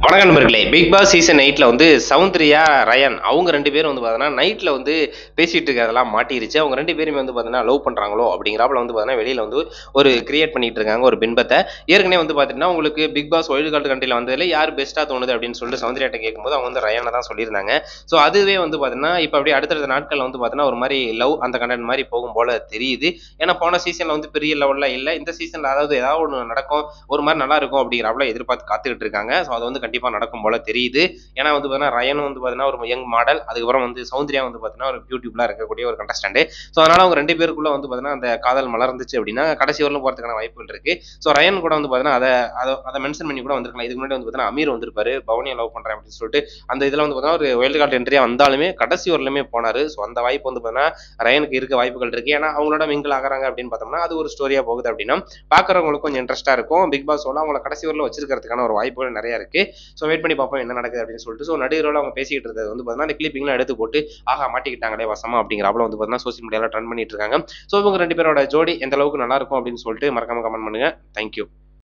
வணக்கம் நண்பர்களே big Boss season எயிட்ல வந்து சௌந்தர்யா ரயன் அவங்க ரெண்டு பேரும் வந்து பார்த்தீங்கன்னா நைட்ல வந்து பேசிட்டு இருக்கிறதெல்லாம் மாட்டிருச்சு அவங்க ரெண்டு பேருமே வந்து பார்த்தீங்கன்னா லவ் பண்றாங்களோ அப்படிங்கிறப்பல வந்து பார்த்தீங்கன்னா வெளியில வந்து ஒரு கிரியேட் பண்ணிட்டு இருக்காங்க ஒரு பின்பத்தை ஏற்கனவே வந்து பார்த்தீங்கன்னா உங்களுக்கு பிக் பாஸ் ஒயில்டு கார்டு கண்ட்ரில வந்ததுல யார் பெஸ்ட்டா தோணுது அப்படின்னு சொல்லிட்டு சௌந்தர்யாட்ட கேட்கும்போது அவங்க வந்து ரயானை தான் சொல்லியிருந்தாங்க ஸோ அதுவே வந்து பார்த்தீங்கன்னா இப்போ அப்படியே அடுத்தடுத்த நாட்கள்ல வந்து பார்த்தீங்கன்னா ஒரு மாதிரி லவ் அந்த கண்டென்ட் மாதிரி போகும் போல தெரியுது ஏன்னா போன சீசன்ல வந்து பெரிய லெவல்ல இல்லை இந்த சீசன்ல அதாவது ஏதாவது ஒன்று நடக்கும் ஒரு மாதிரி நல்லா இருக்கும் அப்படிங்கிறப்பல எதிர்பார்த்து காத்துக்கிட்டு இருக்காங்க ஸோ அது வந்து கண்டிப்பாக நடக்கும் போல தெரியுது ஏன்னா வந்து பார்த்தீங்கன்னா ரயனும் வந்து பார்த்தீங்கன்னா ஒரு யங் மாடல் அதுக்கப்புறம் வந்து சௌந்தர்யா வந்து பார்த்தீங்கன்னா ஒரு யூடியூப்ல இருக்கக்கூடிய ஒரு கண்டஸ்டன்ட் ஸோ அதனால அவங்க ரெண்டு பேருக்குள்ள வந்து பார்த்தீங்கன்னா அந்த காதல் மலர்ந்துச்சு அப்படின்னா கடைசி வரலும் போகிறதுக்கான வாய்ப்புகள் இருக்கு ஸோ ரயன் கூட வந்து பார்த்தீங்கன்னா அதை அதை அதை மென்ஷன் பண்ணி கூட வந்திருக்கலாம் இதுக்கு முன்னாடி வந்து பார்த்தீங்கன்னா அமீர் வந்திருப்பாரு பவனியை லவ் பண்றேன் அப்படின்னு சொல்லிட்டு அந்த இதில் வந்து பார்த்தீங்கன்னா ஒரு வைல்டு கார்டு என்ட்ரியா வந்தாலுமே கடைசி வரலுமே போனாரு ஸோ அந்த வாய்ப்பு வந்து பார்த்தீங்கன்னா ரயனுக்கு இருக்க வாய்ப்புகள் இருக்கு ஏன்னா அவங்களோட மிங்கிள் ஆகிறாங்க அப்படின்னு பார்த்தோம்னா அது ஒரு ஸ்டோரியா போகுது அப்படின்னா பார்க்குறவங்களுக்கு கொஞ்சம் இன்ட்ரெஸ்டா இருக்கும் பிக் பாஸோட அவங்கள கடைசி வரல வச்சிருக்கிறதுக்கான ஒரு வாய்ப்புகள் நிறைய இருக்கு ஸோ வெயிட் பண்ணி பார்ப்போம் என்ன நடக்குது அப்படின்னு சொல்லிட்டு ஸோ நடுவில் அவங்க பேசிக்கிட்டு இருந்தது வந்து பார்த்தீங்கன்னா அந்த கிளிப்பிங்லாம் எடுத்து போட்டு ஆஹா மாட்டிக்கிட்டாங்களே வசமா அப்படிங்கிறப்பல வந்து பார்த்தீங்கன்னா சோசியல் மீடியாவில் ட்ரெண்ட் பண்ணிட்டு இருக்காங்க ஸோ இவங்க ரெண்டு பேரோட ஜோடி எந்த அளவுக்கு நல்லா இருக்கும் அப்படின்னு சொல்லிட்டு மறக்காம கமெண்ட் பண்ணுங்க தேங்க்யூ